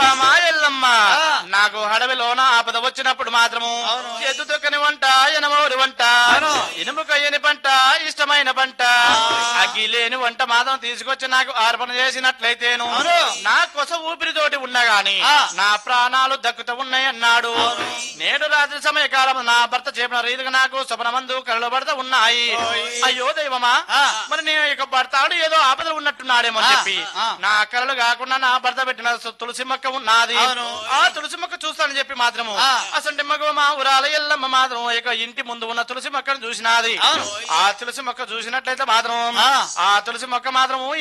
బామా ఎల్లమ్మ ఆ. నాకు అడవిలోన ఆపద వచ్చినప్పుడు మాత్రము అవును. చేతు తొక్కని వంట ఎనమోరి వంట అవును. ఇనుము కొయ్యని పంట ఇష్టమైన పంట అగ్గి లేని వంట మాత్రం తీసుకొచ్చి నాకు అర్పణ చేసినట్లయితేను అవును. నా కొస ఊపిరితోటి ఉన్నా గాని ఆ. నా ప్రాణాలు దక్కుతూ ఉన్నాయన్నాడు నేడు రాత్రి సమయకాలం నా భర్త చెప్పిన రీతిగా నాకు స్వప్నమందు కళ్ళు పడతా ఉన్నాయి ఓయ్. అయ్యో దైవమా ఆ. మరి నేను ఇక భర్తాడు ఏదో ఆపదలు ఉన్నట్టున్నాడేమో అని ఆ, చెప్పి ఆ. నా కళలు కాకుండా నా భర్త పెట్టిన సు- తులసి మొక్క ఉన్నది అవును. ఆ తులసి మొక్క చూస్తానని చెప్పి మాత్రము ఆ. అసంటి మగ మా ఊరాల ఎల్లమ్మ మాత్రం ఇక ఇంటి ముందు ఉన్న తులసి మొక్కను చూసినది అవును. ఆ తులసి మొక్క చూసినట్లయితే మాత్రం ఆ. ఆ తులసి మొక్క మాత్రము